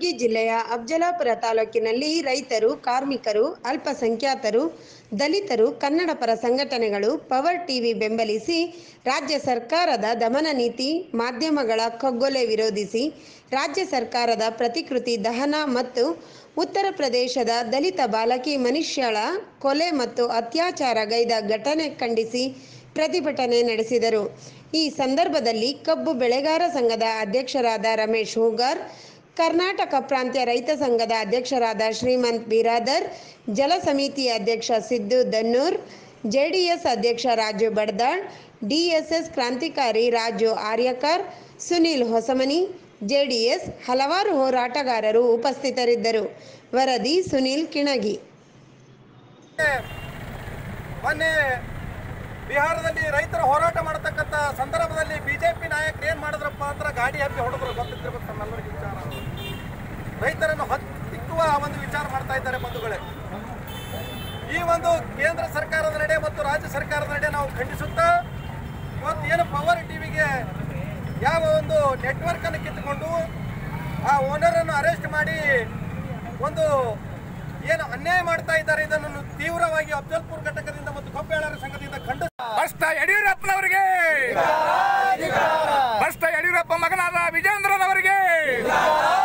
ಕಲಬುರಗಿ ಜಿಲ್ಲೆಯ ಅಫಜಲಾಪುರ ತಾಲೂಕಿನಲ್ಲಿ ರೈತರು ಕಾರ್ಮಿಕರು ಅಲ್ಪಸಂಖ್ಯಾತರು ದಲಿತರು ಕನ್ನಡ ಪರ ಸಂಘಟನೆಗಳು ಪವರ್ ಟಿವಿ ಬೆಂಬಲಿಸಿ ರಾಜ್ಯ ಸರ್ಕಾರದ ದಮನ ನೀತಿ ಮಾಧ್ಯಮಗಳ ಕಗ್ಗೊಲೆ ವಿರೋಧಿಸಿ ರಾಜ್ಯ ಸರ್ಕಾರದ ಪ್ರತಿಕೃತಿ ದಹನ ಮತ್ತು ಉತ್ತರ ಪ್ರದೇಶದ ದಲಿತ ಬಾಲಕಿ ಮನುಷ್ಯಳ ಕೊಲೆ ಮತ್ತು ಅತ್ಯಾಚಾರಗೈದ ಘಟನೆ ಖಂಡಿಸಿ ಪ್ರತಿಭಟನೆ ನಡೆಸಿದರು ಈ ಸಂದರ್ಭದಲ್ಲಿ ಕಬ್ಬು ಬೆಳೆಗಾರ ಸಂಘದ ಅಧ್ಯಕ್ಷರಾದ ರಮೇಶ್ ಹೂಗಾರ್ ಕರ್ನಾಟಕ ಪ್ರಾಂತ್ಯ ರೈತ ಸಂಘದ ಅಧ್ಯಕ್ಷರಾದ ಶ್ರೀಮಂತ್ ಬಿರಾದರ್ ಜಲ ಸಮಿತಿಯ ಅಧ್ಯಕ್ಷ ಸಿದ್ದು ದನ್ನೂರ್ ಜೆಡಿಎಸ್ ಅಧ್ಯಕ್ಷ ರಾಜು ಬಡ್ದಾಳ್ ಡಿಎಸ್ಎಸ್ ಕ್ರಾಂತಿಕಾರಿ ರಾಜು ಆರ್ಯಕರ್ ಸುನೀಲ್ ಹೊಸಮನಿ ಜೆಡಿಎಸ್ ಹಲವಾರು ಹೋರಾಟಗಾರರು ಉಪಸ್ಥಿತರಿದ್ದರು ವರದಿ ಸುನೀಲ್ ಕಿಣಗಿ ಮೊನ್ನೆ ಬಿಹಾರದಲ್ಲಿ ರೈತರು ಹೋರಾಟ ಮಾಡತಕ್ಕಂಥ ಸಂದರ್ಭದಲ್ಲಿ ಬಿಜೆಪಿ ನಾಯಕರು ಏನ್ ಮಾಡಿದ್ರಪ್ಪ ಅಂದ್ರೆ ಗಾಡಿ ಹಬ್ಬಿ ಹೊಡೆದ್ರು ಗೊತ್ತಿರ್ಬೇಕು ನಮ್ಮೆಲ್ಲರಿಗೂ ವಿಚಾರ ರೈತರನ್ನು ಹತ್ತಿಕ್ಕುವ ಒಂದು ವಿಚಾರ ಮಾಡ್ತಾ ಇದ್ದಾರೆ ಬಂಧುಗಳೇ ಈ ಒಂದು ಕೇಂದ್ರ ಸರ್ಕಾರದ ನಡೆ ಮತ್ತು ರಾಜ್ಯ ಸರ್ಕಾರದ ನಡೆ ನಾವು ಖಂಡಿಸುತ್ತಾ ಇವತ್ತು ಏನು ಪವರ್ ಟಿವಿಗೆ ಯಾವ ಒಂದು ನೆಟ್ವರ್ಕ್ ಅನ್ನು ಕಿತ್ತುಕೊಂಡು ಆ ಓನರ್ ಅನ್ನು ಅರೆಸ್ಟ್ ಮಾಡಿ ಒಂದು ಏನು ಅನ್ಯಾಯ ಮಾಡ್ತಾ ಇದ್ದಾರೆ ಇದನ್ನು ತೀವ್ರವಾಗಿ ಅಫ್ಜಲ್ಪುರ್ ಘಟಕದಿಂದ ಮತ್ತು ಕಬ್ಬೆಳರ ಸಂಘದಿಂದ ಖಂಡಿಸ ಭ್ರಷ್ಟ ಯಡಿಯೂರಪ್ಪನವರಿಗೆ ಭ್ರಷ್ಟ ಯಡಿಯೂರಪ್ಪ ಮಗನಾದ ವಿಜೇಂದ್ರನವರಿಗೆ